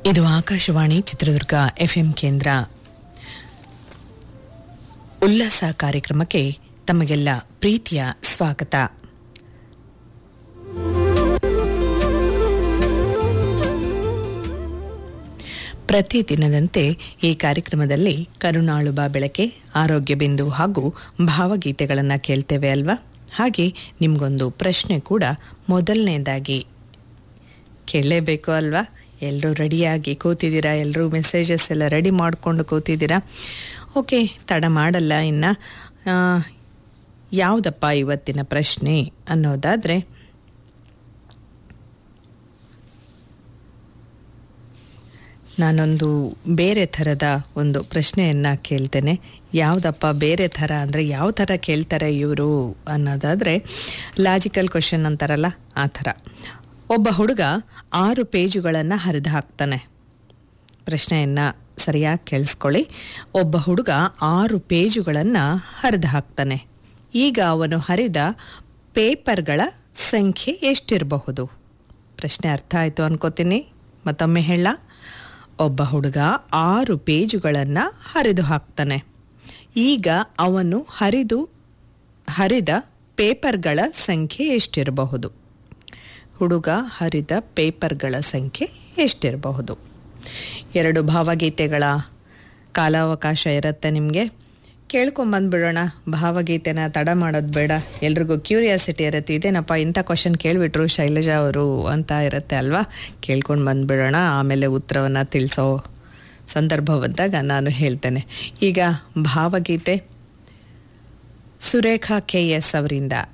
ಇದು ಆಕಾಶವಾಣಿ ಚಿತ್ರದುರ್ಗ ಎಫ್ಎಂ ಕೇಂದ್ರ ಉಲ್ಲಾಸ ಕಾರ್ಯಕ್ರಮಕ್ಕೆ ತಮಗೆಲ್ಲ ಪ್ರೀತಿಯ ಸ್ವಾಗತ ಪ್ರತಿದಿನದಂತೆ ಈ ಕಾರ್ಯಕ್ರಮದಲ್ಲಿ ಕರುಣಾಳುಬ ಬೆಳಕೆ ಆರೋಗ್ಯ ಬಿಂದು ಹಾಗೂ ಭಾವಗೀತೆಗಳನ್ನು ಕೇಳ್ತೇವೆ ಅಲ್ವಾ ಹಾಗೆ ನಿಮಗೊಂದು ಪ್ರಶ್ನೆ ಕೂಡ ಮೊದಲನೇದಾಗಿ ಕೇಳಲೇಬೇಕು ಅಲ್ವಾ ಎಲ್ಲರೂ ರೆಡಿಯಾಗಿ ಕೂತಿದ್ದೀರಾ ಎಲ್ಲರೂ ಮೆಸೇಜಸ್ ಎಲ್ಲ ರೆಡಿ ಮಾಡಿಕೊಂಡು ಕೂತಿದ್ದೀರಾ ಓಕೆ ತಡ ಮಾಡಲ್ಲ ಇನ್ನು ಆ, ಯಾವುದಪ್ಪ ಇವತ್ತಿನ ಪ್ರಶ್ನೆ ಅನ್ನೋದಾದರೆ ನಾನೊಂದು ಬೇರೆ ಥರದ ಒಂದು ಪ್ರಶ್ನೆಯನ್ನು ಕೇಳ್ತೇನೆ ಯಾವುದಪ್ಪ ಬೇರೆ ಥರ ಅಂದರೆ ಯಾವ ಥರ ಕೇಳ್ತಾರೆ ಇವರು ಅನ್ನೋದಾದರೆ ಲಾಜಿಕಲ್ ಕ್ವಶನ್ ಅಂತಾರಲ್ಲ ಆ ಥರ ಒಬ್ಬ ಹುಡುಗ ಆರು ಪೇಜುಗಳನ್ನು ಹರಿದು ಹಾಕ್ತಾನೆ ಪ್ರಶ್ನೆಯನ್ನು ಸರಿಯಾಗಿ ಕೇಳಿಸ್ಕೊಳ್ಳಿ ಒಬ್ಬ ಹುಡುಗ ಆರು ಪೇಜುಗಳನ್ನು ಹರಿದು ಹಾಕ್ತಾನೆ ಈಗ ಅವನು ಹರಿದ ಪೇಪರ್ಗಳ ಸಂಖ್ಯೆ ಎಷ್ಟಿರಬಹುದು ಪ್ರಶ್ನೆ ಅರ್ಥ ಆಯಿತು ಅನ್ಕೋತೀನಿ ಮತ್ತೊಮ್ಮೆ ಹೇಳ ಒಬ್ಬ ಹುಡುಗ ಆರು ಪೇಜುಗಳನ್ನು ಹರಿದು ಹಾಕ್ತಾನೆ ಈಗ ಅವನು ಹರಿದು ಹರಿದ ಪೇಪರ್ಗಳ ಸಂಖ್ಯೆ ಎಷ್ಟಿರಬಹುದು ಹುಡುಗ ಹರಿದ ಪೇಪರ್ಗಳ ಸಂಖ್ಯೆ ಎಷ್ಟಿರಬಹುದು ಎರಡು ಭಾವಗೀತೆಗಳ ಕಾಲಾವಕಾಶ ಇರುತ್ತೆ ನಿಮಗೆ ಕೇಳ್ಕೊಂಬಂದ್ಬಿಡೋಣ ಭಾವಗೀತೆನ ತಡ ಮಾಡೋದು ಬೇಡ ಎಲ್ರಿಗೂ ಕ್ಯೂರಿಯಾಸಿಟಿ ಇರುತ್ತೆ ಇದೇನಪ್ಪ ಇಂಥ ಕ್ವಶನ್ ಕೇಳಿಬಿಟ್ರು ಶೈಲಜಾ ಅವರು ಅಂತ ಇರುತ್ತೆ ಅಲ್ವಾ ಕೇಳ್ಕೊಂಡು ಬಂದ್ಬಿಡೋಣ ಆಮೇಲೆ ಉತ್ತರವನ್ನು ತಿಳಿಸೋ ಸಂದರ್ಭ ಬಂದಾಗ ನಾನು ಹೇಳ್ತೇನೆ ಈಗ ಭಾವಗೀತೆ ಸುರೇಖಾ ಕೆ ಎಸ್ ಅವರಿಂದ